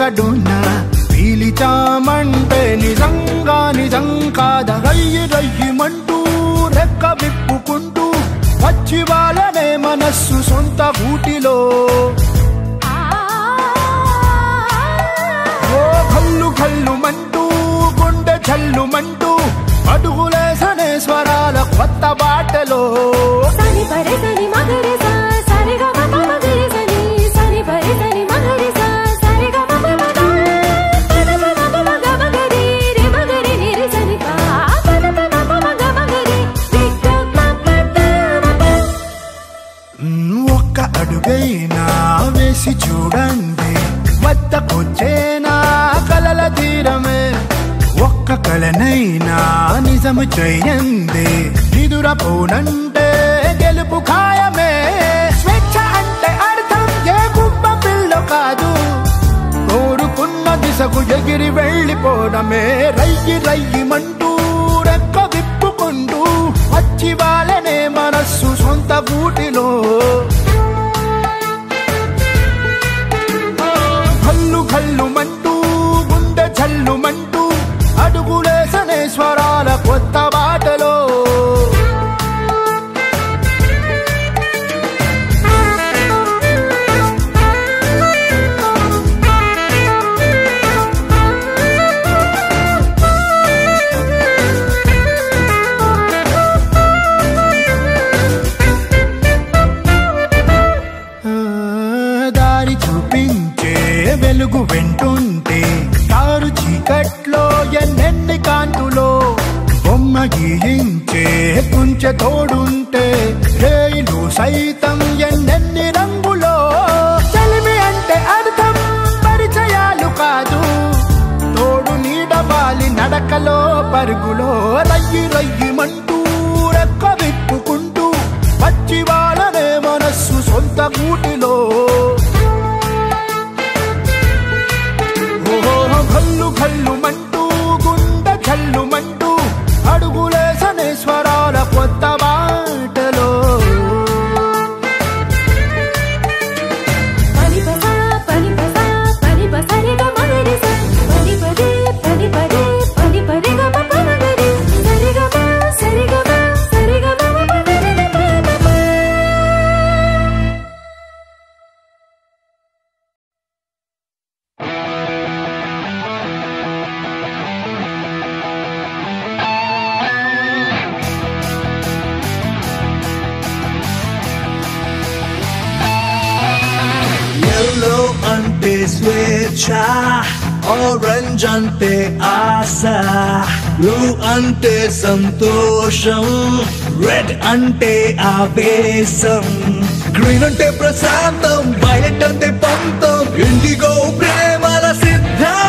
ఎక్కడున్నా పీలిచామంటే నిజంగా నిజం కాద రయ్యి రయ్యిమంటూ రెక్క విప్పుకుంటూ వచ్చి వాళ్ళనే మనస్సు సొంత గూటిలో ఓ కల్లు కల్లుమంటూ గుండె చల్లుమంటూ అడుగులేసనే స్వరాల కొత్త బాటలో సని పరి సని మగరి సా సరి గ మ ప మగరి సని సని పరి సని మగరి సా సరి గ మ ప మ గ పద ప మ ప మ గ మగరి రి మగరి ని రి సని ప పద ప మ ప మ గ మగరి రి గ మ ప ద మ ప మ్, ఒక్క అడుగైనా వేసి చూడండి వద్దకొచ్చేనా కలల తీరమే ఒక్క కలనైనా నిజము చేయండి నిదురపోనంటే గెలుపు ఖాయమే స్వేచ్ఛ అంటే అర్థం ఏ గుబ్బ పిల్ల కాదు కోరుకున్న దిశకు ఎగిరి వెళ్ళిపోవడమే రయ్యి రయ్యిమంటూ రెక్క విప్పుకుంటూ వచ్చి వాళ్ళనే మనస్సు సొంత గూటిలో కల్లు కల్లుమంటూ గుండె చల్లుమంటూ అడుగులేసనే స్వరాల కొత్త బాటలో ఆ, దారి చూపించే వెలుగు వెంటుంటే కారు చీకట్లో ఎన్నెన్ని కాంతులో బొమ్మ గీయించే కుంచె తోడుంటే రేయిలు సైతం ఎన్నెన్ని రంగులో చలిమి అంటే అర్థం పరిచయాలు కాదు తోడు నీడబాలి నడకలో పరుగులో రయ్యి రయ్యిమంటూ రెక్క విప్పుకుంటూ పచ్చి వాళ్ళనే మనస్సు సొంత గూటిలో ఓహో కల్లు కల్లుమంటూ గుండె చల్లుమంటూ అడుగులేసనే స్వరాల కొత్త బాటలో పని ప సా పని ప సా పని ప సరి గ మగరి సా పని పదే పని పదే పని పరి గ మ ప మగరి సరి గ మ సరి గ మ సరి గ మ మ ప గరి ని ప మ ప ఎల్లో అంటే స్వేచ్ఛ ఆరెంజ్ అంటే ఆశ బ్లూ అంటే సంతోషం రెడ్ అంటే ఆవేశం గ్రీన్ అంటే ప్రశాంతం వైలెట్ అంటే పంతం ఇండిగో ప్రేమల సిద్ధం